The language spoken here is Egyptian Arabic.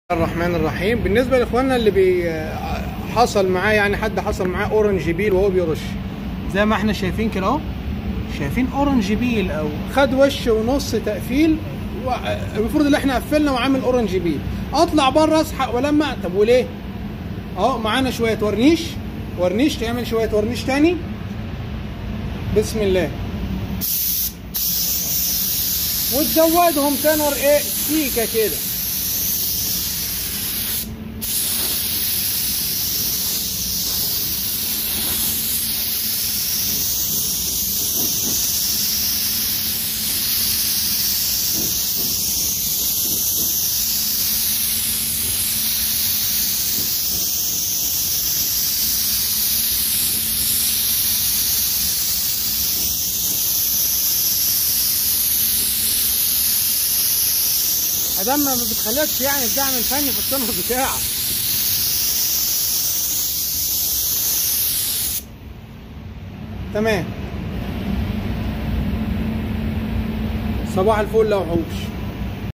الرحمن الرحيم بالنسبه لاخواننا اللي بي حصل معاه يعني حد حصل معاه اورنج بيل وهو بيرش زي ما احنا شايفين كده اهو شايفين اورنج بيل او خد وش ونص تقفيل و- المفروض ان احنا قفلنا وعامل اورنج بيل اطلع بره اسحق ولمع طب وليه اهو معانا شويه ورنيش ورنيش تعمل شويه ورنيش تاني بسم الله وتزودهم تنور ايه سيكه كده ادام ما بتخليكش يعني الدعم الفني في التنور بتاعك تمام صباح الفل يا وحوش